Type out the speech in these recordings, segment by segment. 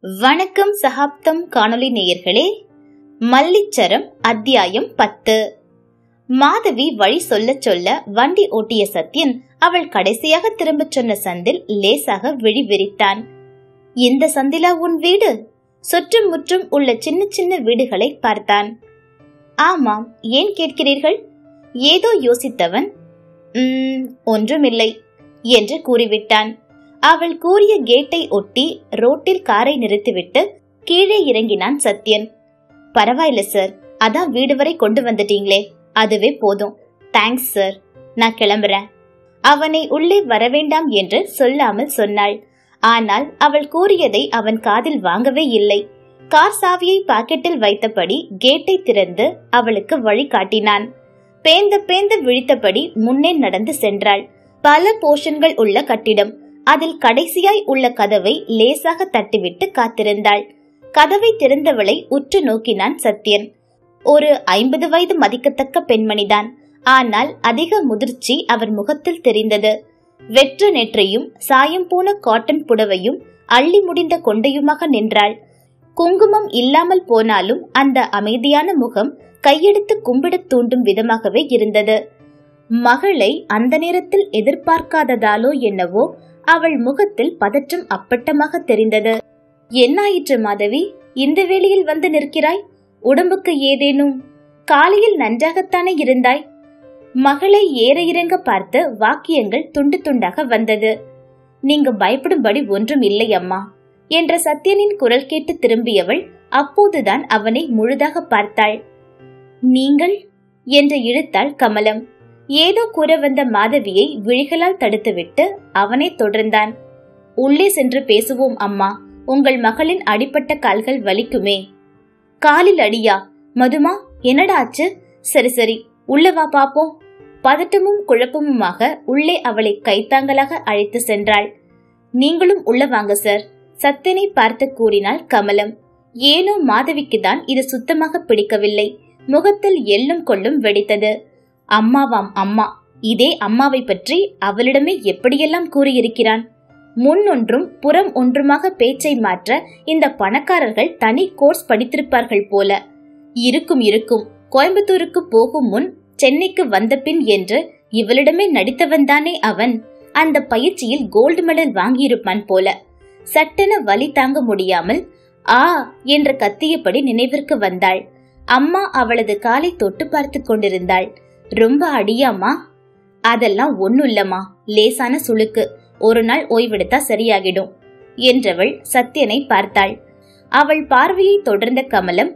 வணக்கம் சகாப்தம் காணொளி நேயர்களே மல்லிச்சரம் அத்தியாயம் பத்து மாதவி வழி சொல்ல சொல்ல வண்டி ஓட்டிய சத்யன் அவள் கடைசியாக திரும்பச் சொன்ன சந்தில் லேசாக விழி விரித்தான் இந்த சந்திலா உன் வீடு சுற்றும் முற்றும் உள்ள சின்ன சின்ன வீடுகளை பார்த்தான் ஆமாம் ஏன் கேட்கிறீர்கள் ஏதோ யோசித்தவன் "ம், ஒன்றுமில்லை என்று கூறிவிட்டான் அவள் கூறிய கேட்டை ஒட்டி ரோட்டில் காரை நிறுத்திவிட்டு கீழே இறங்கினான் சத்யன் பரவாயில்ல சார் அதான் வீடு வரை கொண்டு வந்துட்டீங்களே அதுவே போதும் தேங்க்ஸ் சார் நான் கிளம்புறேன் அவனை உள்ளே வரவேண்டாம் என்று சொல்லாமல் சொன்னாள் ஆனால் அவள் கூறியதை அவன் காதில் வாங்கவே இல்லை கார் சாவியை பாக்கெட்டில் வைத்தபடி கேட்டை திறந்து அவளுக்கு வழி காட்டினான் பேந்த பேந்த விழித்தபடி முன்னே நடந்து சென்றாள் பல போர்ஷன்கள் உள்ள கட்டிடம் அதில் கடைசியாய் உள்ள கதவை லேசாக தட்டிவிட்டு காத்திருந்தாள் கதவை திறந்தவளை உற்று நோக்கினான் சத்யன் ஒரு ஐம்பது வயது மதிக்கத்தக்க பெண்மணிதான் ஆனால் அதிக முதிர்ச்சி அவர் முகத்தில் தெரிந்தது வெற்ற நெற்றையும் சாயம் போன காட்டன் புடவையும் அள்ளி முடிந்த கொண்டையுமாக நின்றாள் குங்குமம் இல்லாமல் போனாலும் அந்த அமைதியான முகம் கையெடுத்து கும்பிடத் தூண்டும் விதமாகவே இருந்தது மகளை அந்த நேரத்தில் எதிர்பார்க்காததாலோ என்னவோ அவள் முகத்தில் பதற்றம் அப்பட்டமாக தெரிந்தது என்னாயிற்று மாதவி இந்த வேளையில் வந்து நிற்கிறாய் உடம்புக்கு ஏதேனும் காலையில் நன்றாகத்தானே இருந்தாய் மகளை ஏற இறங்க பார்த்து வாக்கியங்கள் துண்டு துண்டாக வந்தது நீங்க பயப்படும்படி ஒன்றும் இல்லை அம்மா என்ற சத்யனின் குரல் கேட்டு திரும்பியவள் அப்போதுதான் அவனை முழுதாக பார்த்தாள் நீங்கள் என்று இழுத்தாள் கமலம் ஏதோ கூற வந்த மாதவியை விழிகளால் தடுத்துவிட்டு அவனை தொடர்ந்தான் உள்ளே சென்று பேசுவோம் அம்மா உங்கள் மகளின் அடிப்பட்ட கால்கள் வலிக்குமே காலில் அடியா மதுமா என்னடா ஆச்சு சரி சரி உள்ள வா பாப்போம் பதட்டமும் குழப்பமுமாக உள்ளே அவளை கைத்தாங்கலாக அழைத்து சென்றாள் நீங்களும் உள்ள வாங்க சார் சத்தியனை பார்த்து கூறினாள் கமலம் ஏனோ மாதவிக்கு தான் இது சுத்தமாக பிடிக்கவில்லை முகத்தில் எள்ளும் கொள்ளும் வெடித்தது அம்மாவாம் அம்மா இதே அம்மாவை பற்றி அவளிடமே எப்படியெல்லாம் கூறியிருக்கிறான் முன் ஒன்றும் புறம் ஒன்றுமாக பேச்சை மாற்ற இந்த பணக்காரர்கள் தனி கோர்ஸ் படித்திருப்பார்கள் போல இருக்கும் இருக்கும் கோயம்புத்தூருக்கு போகும் முன் சென்னைக்கு வந்த பின் என்று இவளிடமே நடித்தவன்தானே அவன் அந்த பயிற்சியில் கோல்டு மெடல் வாங்கியிருப்பான் போல சட்டென வலி தாங்க முடியாமல் ஆ என்று கத்தியபடி நினைவிற்கு வந்தாள் அம்மா அவளது காலை தொட்டு பார்த்து கொண்டிருந்தாள் ரொம்ப அடியாமா அதெல்லாம் ஒண்ணும் இல்லம்மா லேசான சுளுக்கு ஒரு நாள் ஓய்வெடுத்தா சரியாகிடும் என்றவள் சத்யனை பார்த்தாள் அவள் பார்வையை தொடர்ந்த கமலம்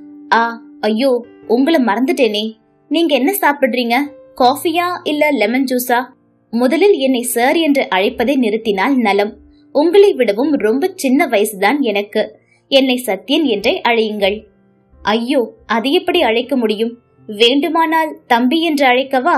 ஆ ஐயோ உங்களை மறந்துட்டேனே நீங்க என்ன சாப்பிடுறீங்க காஃபியா இல்ல லெமன் ஜூஸா முதலில் என்னை சார் என்று அழைப்பதை நிறுத்தினால் நலம் உங்களை விடவும் ரொம்ப சின்ன வயசுதான் எனக்கு என்னை சத்யன் என்றே அழையுங்கள் ஐயோ அது எப்படி அழைக்க முடியும் வேண்டுமானால் தம்பி என்று அழைக்கவா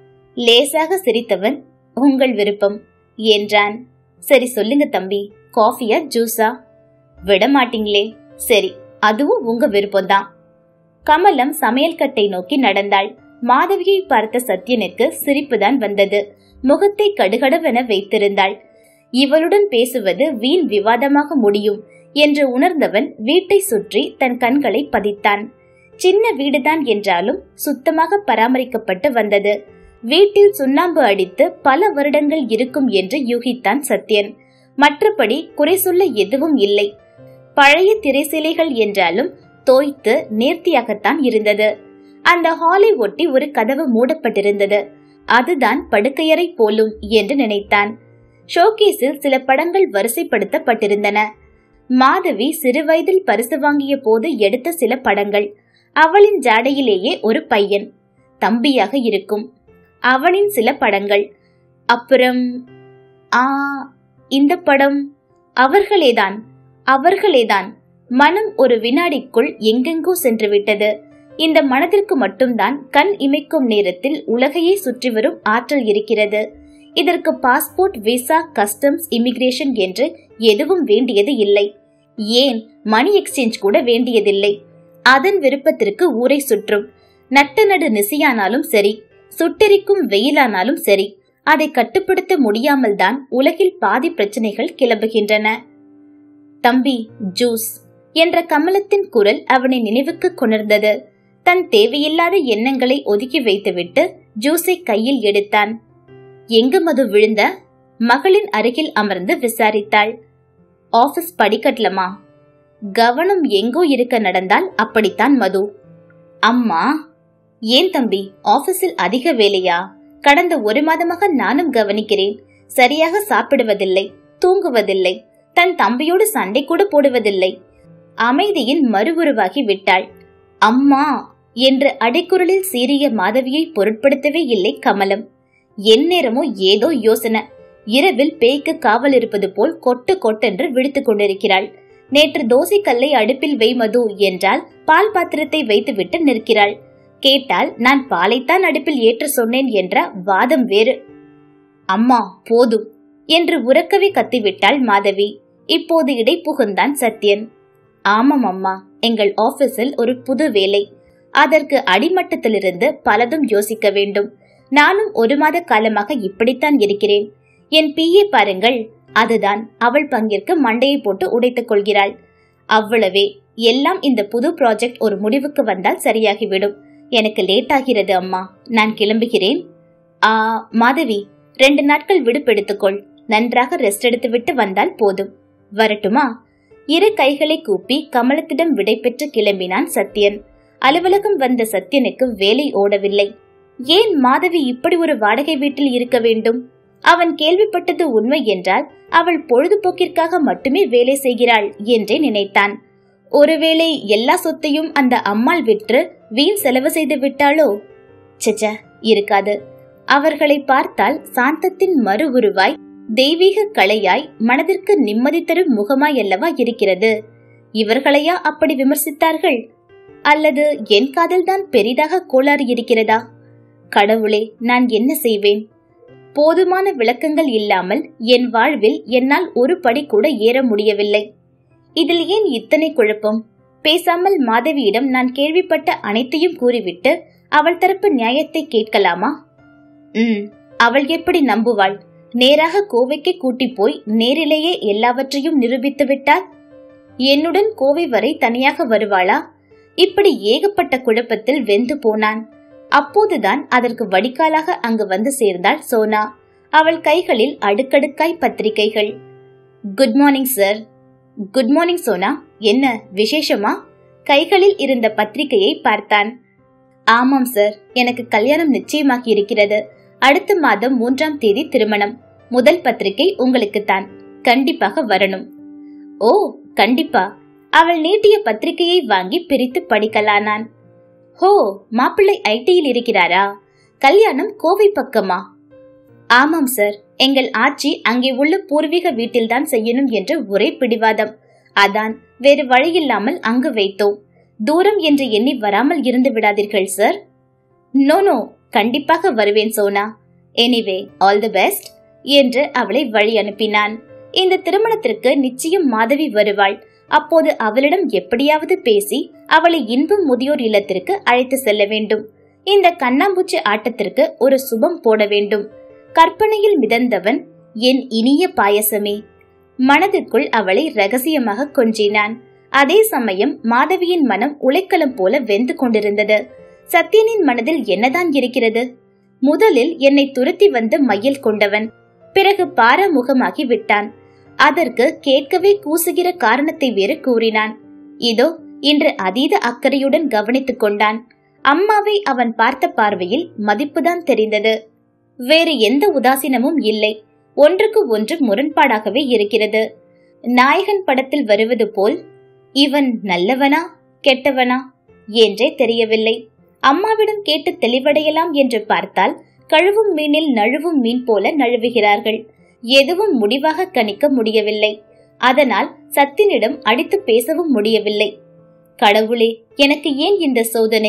லேசாக சிரித்தவன் உங்கள் விருப்பம் என்றான் சரி சொல்லுங்க தம்பி காஃபியா ஜூஸா விட மாட்டீங்களே சரி அதுவும் உங்க விருப்பம்தான் கமலம் சமையல் கட்டை நோக்கி நடந்தாள் மாதவியை பார்த்த சத்யனுக்கு சிரிப்புதான் வந்தது முகத்தை கடுகடவென வைத்திருந்தாள் இவளுடன் பேசுவது வீண் விவாதமாக முடியும் என்று உணர்ந்தவன் வீட்டை சுற்றி தன் கண்களை பதித்தான் சின்ன வீடுதான் என்றாலும் சுத்தமாக பராமரிக்கப்பட்டு வந்தது வீட்டில் சுண்ணாம்பு அடித்து பல வருடங்கள் இருக்கும் என்று யூகித்தான் சத்யன் மற்றபடி குறை சொல்ல எதுவும் இல்லை பழைய திரைசிலைகள் என்றாலும் தோய்த்து நேர்த்தியாகத்தான் இருந்தது அந்த ஹாலை ஒட்டி ஒரு கதவு மூடப்பட்டிருந்தது அதுதான் படுக்கையறை போலும் என்று நினைத்தான் ஷோகேஸில் சில படங்கள் வரிசைப்படுத்தப்பட்டிருந்தன மாதவி சிறுவயதில் பரிசு வாங்கிய போது எடுத்த சில படங்கள் அவளின் ஜாடையிலேயே ஒரு பையன் தம்பியாக இருக்கும் அவனின் சில படங்கள் அப்புறம் ஆ இந்த படம் அவர்களேதான் அவர்களேதான் மனம் ஒரு வினாடிக்குள் எங்கெங்கோ சென்று விட்டது இந்த மனதிற்கு மட்டும்தான் கண் இமைக்கும் நேரத்தில் உலகையே சுற்றி வரும் ஆற்றல் இருக்கிறது இதற்கு பாஸ்போர்ட் விசா கஸ்டம்ஸ் இமிகிரேஷன் என்று எதுவும் வேண்டியது இல்லை ஏன் மணி எக்ஸ்சேஞ்ச் கூட வேண்டியதில்லை அதன் விருப்பத்திற்கு ஊரை சுற்றும் நட்ட நடு நிசையானாலும் சரி சுட்டெரிக்கும் வெயிலானாலும் சரி அதை கட்டுப்படுத்த முடியாமல் தான் உலகில் பாதி பிரச்சனைகள் கிளம்புகின்றன தம்பி ஜூஸ் என்ற கமலத்தின் குரல் அவனை நினைவுக்கு கொணர்ந்தது தன் தேவையில்லாத எண்ணங்களை ஒதுக்கி வைத்துவிட்டு ஜூஸை கையில் எடுத்தான் எங்கு மது விழுந்த மகளின் அருகில் அமர்ந்து விசாரித்தாள் ஆபீஸ் படிக்கட்டலமா கவனம் எங்கோ இருக்க நடந்தால் அப்படித்தான் மது அம்மா ஏன் தம்பி ஆபீஸில் அதிக வேலையா கடந்த ஒரு மாதமாக நானும் கவனிக்கிறேன் சரியாக சாப்பிடுவதில்லை தூங்குவதில்லை தன் தம்பியோடு சண்டை கூட போடுவதில்லை அமைதியின் மறுவுருவாகி விட்டாள் அம்மா என்று அடைக்குரலில் சீறிய மாதவியை பொருட்படுத்தவே இல்லை கமலம் எந்நேரமோ ஏதோ யோசனை இரவில் பேய்க்கு காவல் இருப்பது போல் கொட்டு கொட்டென்று விழித்துக் கொண்டிருக்கிறாள் நேற்று தோசை கல்லை அடுப்பில் வை மது என்றால் பால் பாத்திரத்தை வைத்துவிட்டு நிற்கிறாள் கேட்டால் நான் பாலைத்தான் அடுப்பில் ஏற்ற சொன்னேன் என்ற வாதம் வேறு அம்மா போதும் என்று உறக்கவே கத்திவிட்டாள் மாதவி இப்போது இடை புகுந்தான் சத்யன் ஆமாம் அம்மா எங்கள் ஆபீஸில் ஒரு புது வேலை அதற்கு அடிமட்டத்திலிருந்து பலதும் யோசிக்க வேண்டும் நானும் ஒரு மாத காலமாக இப்படித்தான் இருக்கிறேன் என் பிஏ பாருங்கள் அதுதான் அவள் பங்கிற்கு மண்டையை போட்டு உடைத்துக் கொள்கிறாள் அவ்வளவே எல்லாம் இந்த புது ப்ராஜெக்ட் ஒரு முடிவுக்கு வந்தால் சரியாகிவிடும் எனக்கு லேட் ஆகிறது அம்மா நான் கிளம்புகிறேன் ஆ மாதவி ரெண்டு நாட்கள் விடுப்பெடுத்துக்கொள் நன்றாக ரெஸ்ட் எடுத்துவிட்டு வந்தால் போதும் வரட்டுமா இரு கைகளை கூப்பி கமலத்திடம் விடை பெற்று கிளம்பினான் சத்யன் அலுவலகம் வந்த சத்யனுக்கு வேலை ஓடவில்லை ஏன் மாதவி இப்படி ஒரு வாடகை வீட்டில் இருக்க வேண்டும் அவன் கேள்விப்பட்டது உண்மை என்றால் அவள் பொழுதுபோக்கிற்காக மட்டுமே வேலை செய்கிறாள் என்றே நினைத்தான் ஒருவேளை எல்லா சொத்தையும் அந்த அம்மாள் விற்று வீண் செலவு செய்து விட்டாளோ சச்ச இருக்காது அவர்களை பார்த்தால் சாந்தத்தின் மறு உருவாய் தெய்வீக கலையாய் மனதிற்கு நிம்மதி தரும் முகமாய் அல்லவா இருக்கிறது இவர்களையா அப்படி விமர்சித்தார்கள் அல்லது என் காதல்தான் பெரிதாக கோளாறு இருக்கிறதா கடவுளே நான் என்ன செய்வேன் போதுமான விளக்கங்கள் இல்லாமல் என் வாழ்வில் என்னால் ஒரு படி கூட ஏற முடியவில்லை இதில் ஏன் இத்தனை குழப்பம் பேசாமல் மாதவியிடம் நான் கேள்விப்பட்ட அனைத்தையும் கூறிவிட்டு அவள் தரப்பு நியாயத்தை கேட்கலாமா ம் அவள் எப்படி நம்புவாள் நேராக கோவைக்கு கூட்டி போய் நேரிலேயே எல்லாவற்றையும் நிரூபித்து விட்டால் என்னுடன் கோவை வரை தனியாக வருவாளா இப்படி ஏகப்பட்ட குழப்பத்தில் வெந்து போனான் அப்போதுதான் அதற்கு வடிகாலாக அங்கு வந்து சேர்ந்தாள் சோனா அவள் கைகளில் அடுக்கடுக்காய் பத்திரிகைகள் good morning sir good morning Sona என்ன விசேஷமா கைகளில் இருந்த பத்திரிகையை பார்த்தான் ஆமாம் சார் எனக்கு கல்யாணம் நிச்சயமாகி இருக்கிறது அடுத்த மாதம் மூன்றாம் தேதி திருமணம் முதல் பத்திரிகை உங்களுக்குத்தான் கண்டிப்பாக வரணும் ஓ கண்டிப்பா அவள் நீட்டிய பத்திரிகையை வாங்கி பிரித்து படிக்கலானான் ஹோ மாப்பிள்ளை ஐடியில் இருக்கிறாரா கல்யாணம் கோவை பக்கமா ஆமாம் சார் எங்கள் ஆட்சி அங்கே உள்ள பூர்வீக வீட்டில்தான் செய்யணும் என்று ஒரே பிடிவாதம் அதான் வேறு வழியில்லாமல் அங்கு வைத்தோம் தூரம் என்று எண்ணி வராமல் இருந்து விடாதீர்கள் சார் நோ நோ கண்டிப்பாக வருவேன் Sona anyway all the best என்று அவளை வழி அனுப்பினான் இந்த திருமணத்திற்கு நிச்சயம் மாதவி வருவாள் அப்போது அவளிடம் எப்படியாவது பேசி அவளை இன்பம் முதியோர் இல்லத்திற்கு அழைத்து செல்ல வேண்டும் இந்த கண்ணாம்பூச்சி ஆட்டத்திற்கு ஒரு சுபம் போட வேண்டும் கற்பனையில் மிதந்தவன் என் இனிய பாயசமே மனதுக்குள் அவளை ரகசியமாக கொஞ்சினான் அதே சமயம் மாதவியின் மனம் உலைக்களம் போல வெந்து கொண்டிருந்தது சத்யனின் மனதில் என்னதான் இருக்கிறது முதலில் என்னை துரத்தி வந்து மையல் கொண்டவன் பிறகு பாராமுகமாகி விட்டான் அதற்கு கேட்கவே கூசுகிற காரணத்தை வேறு கூறினான் இதோ இன்று அதீத அக்கறையுடன் கவனித்துக் கொண்டான் அம்மாவை அவன் பார்த்த பார்வையில் மதிப்புதான் தெரிந்தது வேறு எந்த உதாசீனமும் இல்லை ஒன்றுக்கு ஒன்று முரண்பாடாகவே இருக்கிறது நாயகன் படத்தில் வருவது போல் இவன் நல்லவனா கெட்டவனா என்றே தெரியவில்லை அம்மாவிடம் கேட்டு தெளிவடையலாம் என்று பார்த்தால் கழுவும் மீனில் நழுவும் மீன் போல நழுவுகிறார்கள் எதுவும் முடிவாக கணிக்க முடியவில்லை அதனால் சத்தினிடம் அடித்து பேசவும் முடியவில்லை கடவுளே எனக்கு ஏன் இந்த சோதனை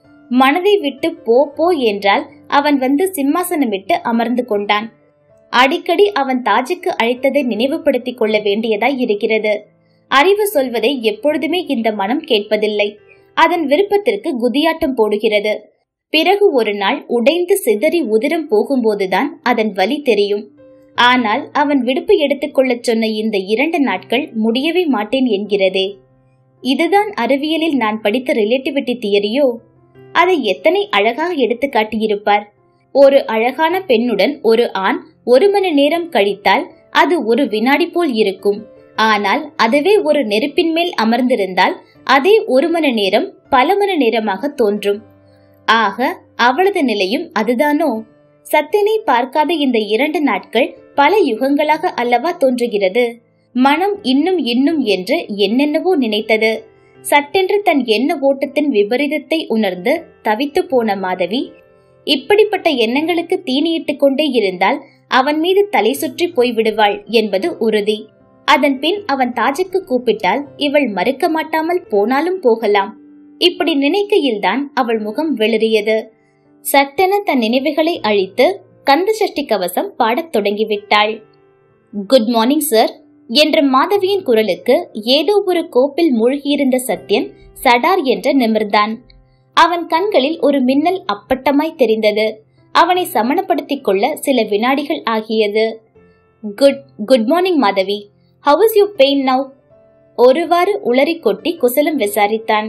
மனதை விட்டு போ போ என்றால் அவன் வந்து சிம்மாசனமிட்டு அமர்ந்து கொண்டான் அடிக்கடி அவன் தாஜுக்கு அழைத்ததை நினைவுபடுத்திக் கொள்ள வேண்டியதாய் இருக்கிறது அறிவு சொல்வதை எப்பொழுதுமே இந்த மனம் கேட்பதில்லை அதன் விருப்பத்திற்கு குதியாட்டம் போடுகிறது பிறகு ஒரு நாள் உடைந்து சிதறி உதிரம் போகும்போதுதான் அதன் வலி தெரியும் ஆனால் அவன் விடுப்பு எடுத்துக்கொள்ளச் சொன்ன இந்த இரண்டு நாட்கள் முடியவே மாட்டேன் என்கிறதே இதுதான் அறிவியலில் நான் படித்த ரிலேட்டிவிட்டி தியரியோ அதை எத்தனை அழகாக எடுத்து காட்டியிருப்பார் ஒரு அழகான பெண்ணுடன் ஒரு ஆண் ஒரு மணி நேரம் கழித்தால் அது ஒரு வினாடி போல் இருக்கும் ஆனால் அதுவே ஒரு நெருப்பின் மேல் அமர்ந்திருந்தால் அதே ஒரு மணி நேரம் பல மணி நேரமாக தோன்றும் ஆக அவளது நிலையும் அதுதானோ சத்தியனை பார்க்காத இந்த இரண்டு நாட்கள் பல யுகங்களாக அல்லவா தோன்றுகிறது மனம் இன்னும் இன்னும் என்று என்னென்னவோ நினைத்தது சட்டென்று தன் எண்ண ஓட்டத்தின் விபரீதத்தை உணர்ந்து தவித்து போன மாதவி இப்படிப்பட்ட எண்ணங்களுக்கு தீனியிட்டுக் கொண்டே இருந்தால் அவன் மீது தலை சுற்றி போய்விடுவாள் என்பது உறுதி அதன் பின் அவன் தாஜுக்கு கூப்பிட்டால் இவள் மறுக்க மாட்டாமல் போனாலும் போகலாம் இப்படி நினைக்கையில்தான் அவள் முகம் வெளிறியது சட்டென தன் நினைவுகளை அழித்து கந்த சஷ்டி கவசம் பாடத் தொடங்கிவிட்டாள் குட் மார்னிங் சார் என்ற மாதவியின் குரலுக்கு ஏதோ ஒரு கோப்பில் மூழ்கியிருந்த சத்யன் சடார் என்று நிமிர்ந்தான் அவன் கண்களில் ஒரு மின்னல் அப்பட்டமாய் தெரிந்தது அவனை சமணப்படுத்திக் கொள்ள சில வினாடிகள் ஆகியது good good morning Madhavi how is you pain now ஒருவாறு உளறி கொட்டி குசலம் விசாரித்தான்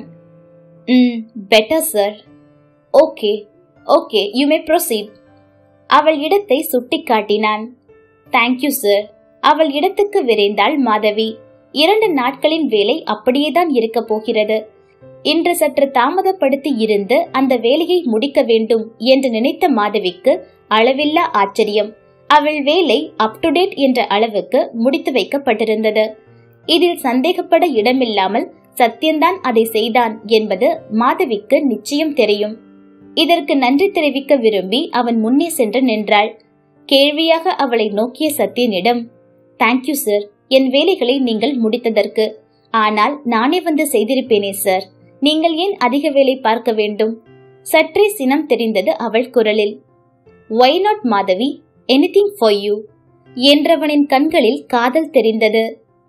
hmm better sir okay okay you may proceed அவள் இடத்தை சுட்டிக் காட்டினான் தேங்க்யூ சார் அவள் இடத்துக்கு விரைந்தாள் மாதவி இரண்டு நாட்களின் வேலை அப்படியேதான் இருக்க போகிறது இன்று சற்று தாமதப்படுத்தி இருந்து அந்த வேலையை முடிக்க வேண்டும் என்று நினைத்த மாதவிக்கு அளவில்லா ஆச்சரியம் அவள் வேலை அப் டு டேட் என்ற அளவுக்கு முடித்து வைக்கப்பட்டிருந்தது இதில் சந்தேகப்பட இடமில்லாமல் சத்யன்தான் அதை செய்தான் என்பது மாதவிக்கு நிச்சயம் தெரியும் இதற்கு நன்றி தெரிவிக்க விரும்பி அவன் முன்னே சென்று நின்றாள் கேள்வியாக அவளை நோக்கிய சத்யனிடம் தேங்க்யூ சார் என் வேலைகளை நீங்கள் முடித்ததற்கு ஆனால் நானே வந்து செய்திருப்பேனே சார் நீங்கள் ஏன் அதிக வேலை பார்க்க வேண்டும் சற்றே சினம் தெரிந்தது அவள் குரலில் why not Madhavi anything for you என்றவனின் கண்களில் காதல் தெரிந்தது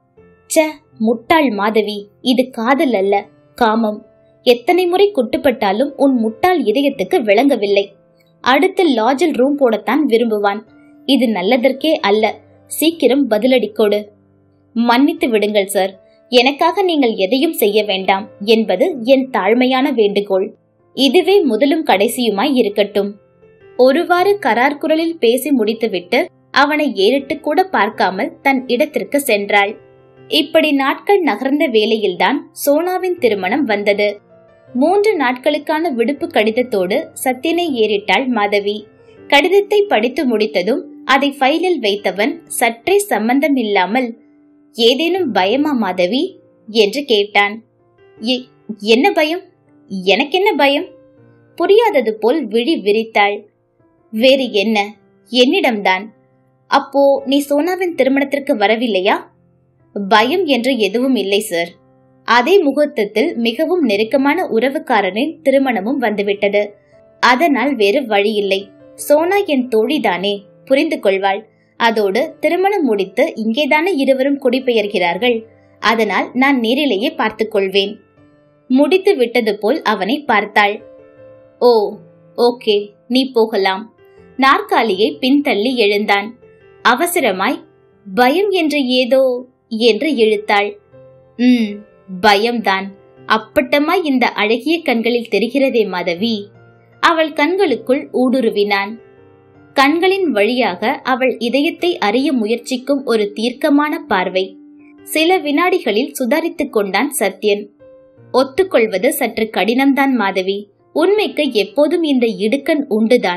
ச முட்டாள் மாதவி இது காதல் அல்ல காமம் எத்தனை முறை குட்டுப்பட்டாலும் உன் முட்டாள் இதயத்துக்கு விளங்கவில்லை அடுத்து லாஜில் ரூம் போடத்தான் விரும்புவான் இது நல்லதற்கே அல்ல சீக்கிரம் பதிலடி கொடு மன்னித்து விடுங்கள் சார் எனக்காக நீங்கள் எதையும் செய்ய வேண்டாம் என்பது என் தாழ்மையான வேண்டுகோள் இதுவே முதலும் கடைசியுமாய் இருக்கட்டும் ஒருவாறு கரார் குரலில் பேசி முடித்துவிட்டு அவனை ஏறிட்டு கூட பார்க்காமல் தன் இடத்திற்கு சென்றாள் இப்படி நாட்கள் நகர்ந்த வேளையில்தான் சோனாவின் திருமணம் வந்தது மூன்று நாட்களுக்கான விடுப்பு கடிதத்தோடு சத்தியனை ஏறிட்டாள் மாதவி கடிதத்தை படித்து முடித்ததும் அதை ஃபைலில் வைத்தவன் சற்றே சம்பந்தம் இல்லாமல் ஏதேனும் பயமா மாதவி என்று கேட்டான் "எ- என்ன பயம் எனக்கென்ன பயம் புரியாதது போல் விழி விரித்தாள் வேறு என்ன என்னிடம்தான் அப்போ நீ சோனாவின் திருமணத்திற்கு வரவில்லையா பயம் என்று எதுவும் இல்லை சார் அதே முகூர்த்தத்தில் மிகவும் நெருக்கமான உறவுக்காரனின் திருமணமும் வந்துவிட்டது அதனால் வேறு வழியில்லை சோனா என் தோழிதானே புரிந்து கொள்வாள் அதோடு திருமணம் முடித்து இங்கேதானே இருவரும் குடிபெயர்கிறார்கள் அதனால் நான் நேரிலேயே பார்த்துக் கொள்வேன் முடித்து விட்டது போல் அவனை பார்த்தாள் ஓ ஓகே நீ போகலாம் நாற்காலியை பின்தள்ளி எழுந்தான் அவசரமாய் பயம் என்று ஏதோ என்று இழுத்தாள் ம் பயம்தான் அப்பட்டமாய் இந்த அழகிய கண்களில் தெரிகிறதே மாதவி அவள் கண்களுக்குள் ஊடுருவினான் கண்களின் வழியாக அவள் இதயத்தை அறிய முயற்சிக்கும் ஒரு தீர்க்கமான பார்வை சில வினாடிகளில் சுதாரித்துக் கொண்டான் சத்யன் ஒத்துக்கொள்வது சற்று கடினம்தான் மாதவி உண்மைக்கு எப்போதும் இந்த இடுக்கண் உண்டுதான்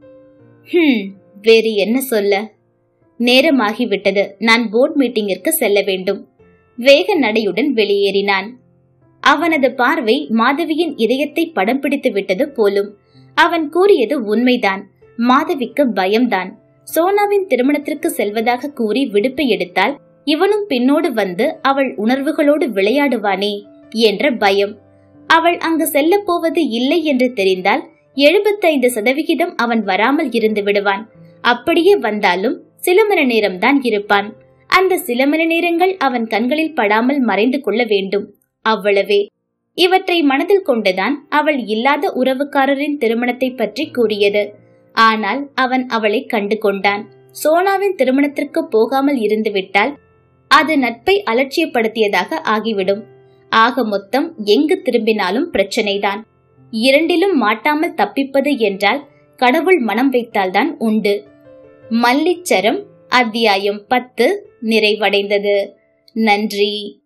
ஹம் வேறு என்ன சொல்ல நேரமாகிவிட்டது நான் போர்ட் மீட்டிங்கிற்கு செல்ல வேண்டும் வேக நடையுடன் வெளியேறினான் அவனது பார்வை மாதவியின் இதயத்தை படம் பிடித்து விட்டது போலும் அவன் கூறியது உண்மைதான் மாதவிக்கு பயம்தான் சோனாவின் திருமணத்திற்கு செல்வதாக கூறி விடுப்பு எடுத்தால் இவனும் பின்னோடு வந்து அவள் உணர்வுகளோடு விளையாடுவானே என்ற பயம் அவள் அங்கு செல்லப் போவது இல்லை என்று தெரிந்தால் எழுபத்தைந்து சதவிகிதம் அவன் வராமல் இருந்து விடுவான் அப்படியே வந்தாலும் சில மணி நேரம்தான் இருப்பான் அந்த சில மணி நேரங்கள் அவன் கண்களில் படாமல் மறைந்து கொள்ள வேண்டும் அவ்வளவே இவற்றை மனதில் கொண்டுதான் அவள் இல்லாத உறவுக்காரரின் திருமணத்தை பற்றி கூறியது ஆனால் அவன் அவளை கண்டு கொண்டான் சோனாவின் திருமணத்திற்கு போகாமல் இருந்துவிட்டால் அது நட்பை அலட்சியப்படுத்தியதாக ஆகிவிடும் ஆக மொத்தம் எங்கு திரும்பினாலும் பிரச்சனைதான் இரண்டிலும் மாட்டாமல் தப்பிப்பது என்றால் கடவுள் மனம் வைத்தால்தான் உண்டு மல்லிச்சரம் அத்தியாயம் பத்து நிறைவடைந்தது நன்றி